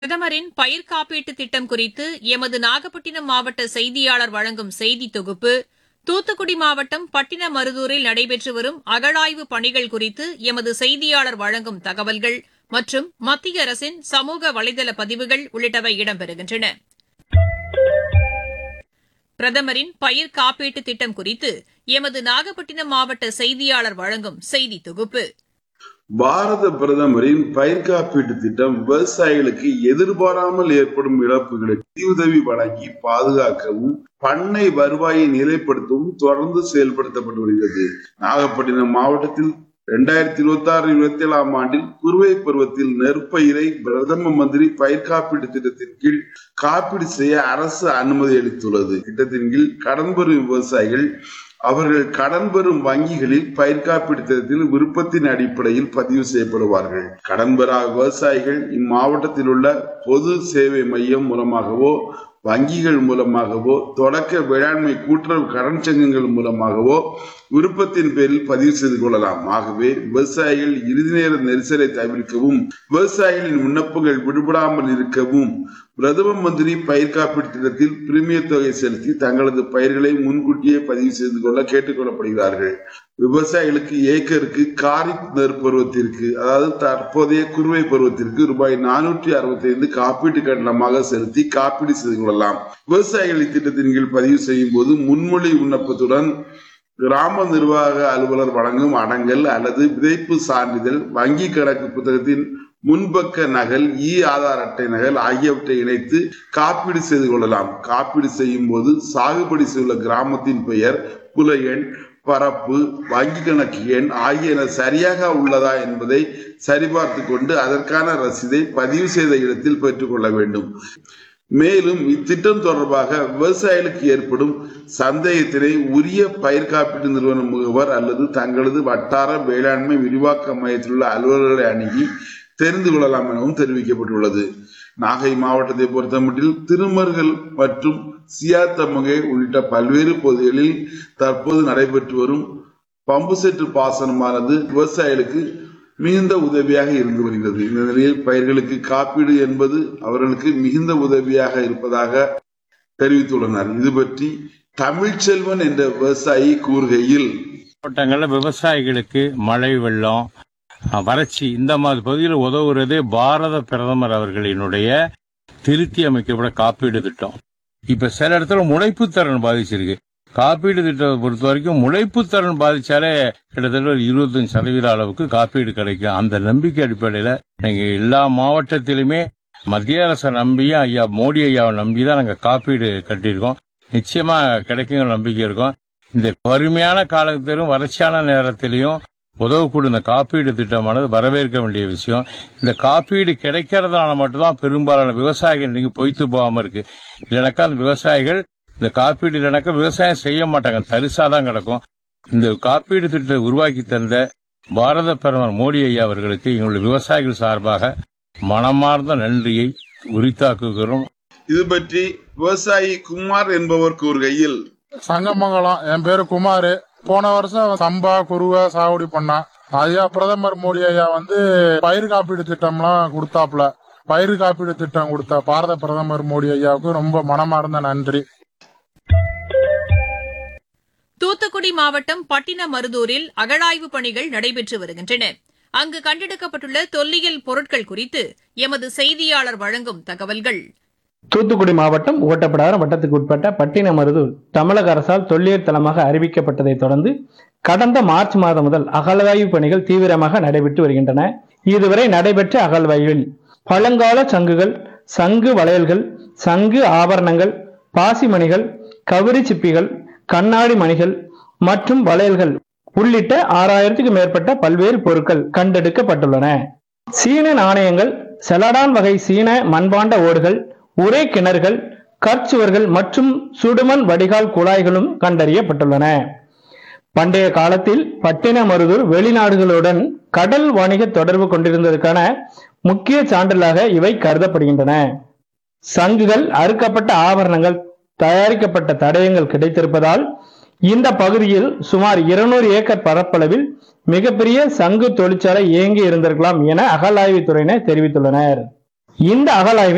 பிரதமரின் பயிர் காப்பீட்டு திட்டம் குறித்து எமது நாகப்பட்டினம் மாவட்ட செய்தியாளர் வழங்கும் செய்தி தொகுப்பு தூத்துக்குடி மாவட்டம் பட்டினமருதூரில் நடைபெற்று வரும் அகழாய்வு பணிகள் குறித்து எமது செய்தியாளர் வழங்கும் தகவல்கள் மற்றும் மத்திய அரசின் சமூக வலைதள பதிவுகள் உள்ளிட்டவை இடம்பெறுகின்றன பிரதமரின் பயிர் காப்பீட்டு திட்டம் குறித்து எமது நாகப்பட்டினம் மாவட்ட செய்தியாளர் வழங்கும் செய்தி தொகுப்பு பாரத பிரதமரின் பயிர் காப்பீட்டு திட்டம் விவசாயிகளுக்கு எதிர்பாராமல் ஏற்படும் இழப்புகளுக்கு நிதியுதவி வழங்கி பாதுகாக்கவும் பண்ணை வருவாயை நிலைப்படுத்தவும் தொடர்ந்து செயல்படுத்தப்பட்டு வருகிறது நாகப்பட்டினம் மாவட்டத்தில் இரண்டாயிரத்தி இருபத்தி ஆறு இருபத்தி ஏழாம் ஆண்டில் குறுவை பருவத்தில் நெற்பயிரை பிரதம மந்திரி பயிர் காப்பீட்டு திட்டத்தின் கீழ் காப்பீடு செய்ய அரசு அனுமதி அளித்துள்ளது திட்டத்தின் கீழ் கடன் பெறும் விவசாயிகள் அவர்கள் கடன் பெறும் வங்கிகளில் பயிர் காப்பீட்டு திட்டத்தில் விருப்பத்தின் அடிப்படையில் பதிவு செய்யப்படுவார்கள் கடன் பெறா விவசாயிகள் இம்மாவட்டத்தில் உள்ள பொது சேவை மையம் மூலமாகவோ வங்கிகள் மூலமாகவோ தொடக்க வேளாண்மை கூட்டுறவு கடன் சங்கங்கள் மூலமாகவோ விருப்பத்தின் பேரில் பதிவு செய்து கொள்ளலாம் ஆகவே விவசாயிகள் இறுதி நேர நெரிசலை தவிர்க்கவும் விவசாயிகளின் விண்ணப்பங்கள் விடுபடாமல் இருக்கவும் பிரதம மந்திரி பயிர் காப்பீட்டு திட்டத்தில் பிரீமிய தொகை செலுத்தி தங்களது பயிர்களை முன்கூட்டியே பதிவு செய்து கொள்ள கேட்டுக் கொள்ளப்படுகிறார்கள் விவசாயிகளுக்கு ஏக்கருக்கு காரிப் நெற்பருவத்திற்கு அதாவது தற்போதைய குறுவை பருவத்திற்கு ரூபாய் நானூற்றி அறுபத்தி ஐந்து காப்பீட்டு கட்டணமாக செலுத்தி காப்பீடு செய்து கொள்ளலாம் விவசாயிகள் இத்திட்டத்தின் கீழ் பதிவு செய்யும் போது முன்மொழி விண்ணப்பத்துடன் கிராம நிர்வாக அலுவலர் வழங்கும் அடங்கல் அல்லது விதைப்பு சான்றிதழ் வங்கி கணக்கு புத்தகத்தின் முன்பக்க நகல் இ ஆதார் அட்டை நகல் ஆகியவற்றை இணைத்து காப்பீடு செய்து கொள்ளலாம் காப்பீடு செய்யும் போது சாகுபடி செய்துள்ள கிராமத்தின் பெயர் புல எண் பரப்பு வங்கி கணக்கு எண் ஆகியன சரியாக உள்ளதா என்பதை சரிபார்த்து கொண்டு அதற்கான ரசீதை பதிவு செய்த இடத்தில் பெற்றுக்கொள்ள வேண்டும் மேலும் இத்திட்டம் தொடர்பாக விவசாயிகளுக்கு ஏற்படும் சந்தேகத்தினை உரிய பயிர் காப்பீட்டு நிறுவன முகவர் அல்லது தங்களது வட்டார வேளாண்மை விரிவாக்க மையத்தில் உள்ள அலுவலர்களை அணுகி தெரிந்து கொள்ளலாம் எனவும் தெரிவிக்கப்பட்டுள்ளது நாகை மாவட்டத்தை பொறுத்தமட்டில் திருமர்கள் மற்றும் சியாத்தமகை உள்ளிட்ட பல்வேறு பகுதிகளில் தற்போது நடைபெற்று வரும் பம்பு செட்டு பாசனமானது விவசாயிகளுக்கு மிகுந்த உதவியாக இருந்து வருகிறது இந்த நிலையில் பயிர்களுக்கு காப்பீடு என்பது அவர்களுக்கு மிகுந்த உதவியாக இருப்பதாக தெரிவித்துள்ளனர் இது பற்றி தமிழ்ச்செல்வன் என்ற விவசாயி கூறுகையில் மாவட்டங்களில் விவசாயிகளுக்கு மழை வெள்ளம் அஹ், வறட்சி இந்த மாதிரி பகுதியில் உதவுறது பாரத பிரதமர் அவர்களினுடைய திருத்தி அமைக்கப்பட்ட காப்பீடு திட்டம் இப்ப சில இடத்துல முளைப்பு திறன் பாதிச்சிருக்கு காப்பீடு திட்டத்தை பொறுத்த வரைக்கும் முளைப்பு திறன் பாதிச்சாலே கிட்டத்தட்ட ஒரு இருபத்தஞ்சு சதவீத அளவுக்கு காப்பீடு கிடைக்கும் அந்த நம்பிக்கை அடிப்படையில நீங்க எல்லா மாவட்டத்திலுமே மத்திய அரசை நம்பியும் ஐயா மோடி ஐயாவை நம்பி தான் நாங்க காப்பீடு கட்டியிருக்கோம் நிச்சயமா கிடைக்குங்கிற நம்பிக்கை இருக்கும் இந்த வறுமையான காலத்திலும் வறட்சியான நேரத்திலையும் உதவக்கூடிய இந்த காப்பீடு திட்டமானது வரவேற்க வேண்டிய விஷயம் இந்த காப்பீடு கிடைக்கிறதுனால மட்டும்தான் பெரும்பாலான விவசாயிகள் இன்னைக்கு பொய்த்து போகாம இருக்கு இல்லைனாக்கா அந்த விவசாயிகள் இந்த காப்பீடு இல்லைனாக்கா விவசாயம் செய்ய மாட்டாங்க தரிசா தான் கிடக்கும் இந்த காப்பீடு திட்டத்தை உருவாக்கி தந்த பாரத பிரதமர் மோடி ஐயா அவர்களுக்கு எங்களுடைய விவசாயிகள் சார்பாக மனமார்ந்த நன்றியை உரித்தாக்குகிறோம் இது பற்றி விவசாயி குமார் என்பவர் கூறுகையில் சங்கமங்கலம் என் பேரு குமார் போன வருஷம் சம்பா குருவை சாகுபடி பண்ணான் ஐயா பிரதமர் மோடி ஐயா வந்து பயிர் காப்பீடு திட்டம்லாம் கொடுத்தாப்புல பயிர் காப்பீடு திட்டம் கொடுத்த பாரத பிரதமர் மோடி ஐயாவுக்கு ரொம்ப மனமார்ந்த நன்றி தூத்துக்குடி மாவட்டம் பட்டினமருதூரில் அகழாய்வு பணிகள் நடைபெற்று வருகின்றன அங்கு கண்டெடுக்கப்பட்டுள்ள தொல்லியல் பொருட்கள் குறித்து எமது செய்தியாளர் வழங்கும் தகவல்கள் தூத்துக்குடி மாவட்டம் ஓட்டப்படாரம் வட்டத்துக்கு உட்பட்ட பட்டினமருதூர் தமிழக அரசால் தொல்லியல் தலமாக அறிவிக்கப்பட்டதைத் தொடர்ந்து கடந்த மார்ச் மாதம் முதல் அகழ்வாய்வு பணிகள் தீவிரமாக நடைபெற்று வருகின்றன இதுவரை நடைபெற்ற அகழ்வாய்வில் பழங்கால சங்குகள் சங்கு வளையல்கள் சங்கு ஆபரணங்கள் பாசிமணிகள் கவரி சிப்பிகள் கண்ணாடி மணிகள் மற்றும் வளையல்கள் உள்ளிட்ட ஆறாயிரத்துக்கும் மேற்பட்ட பல்வேறு பொருட்கள் கண்டெடுக்கப்பட்டுள்ளன சீன நாணயங்கள் செலடான் வகை சீன மண்பாண்ட ஓடுகள் உரை கிணறுகள் கற்சுவர்கள் மற்றும் சுடுமண் வடிகால் குழாய்களும் கண்டறியப்பட்டுள்ளன பண்டைய காலத்தில் பட்டினமருதூர் வெளிநாடுகளுடன் கடல் வணிக தொடர்பு கொண்டிருந்ததற்கான முக்கிய சான்றிலாக இவை கருதப்படுகின்றன சங்குகள் அறுக்கப்பட்ட ஆபரணங்கள் தயாரிக்கப்பட்ட தடயங்கள் கிடைத்திருப்பதால் இந்த பகுதியில் சுமார் 200 ஏக்கர் பரப்பளவில் மிகப்பெரிய சங்கு தொழிற்சாலை இயங்கி இருந்திருக்கலாம் என அகழாய்வுத்துறையினர் தெரிவித்துள்ளனர் இந்த அகழாய்வில்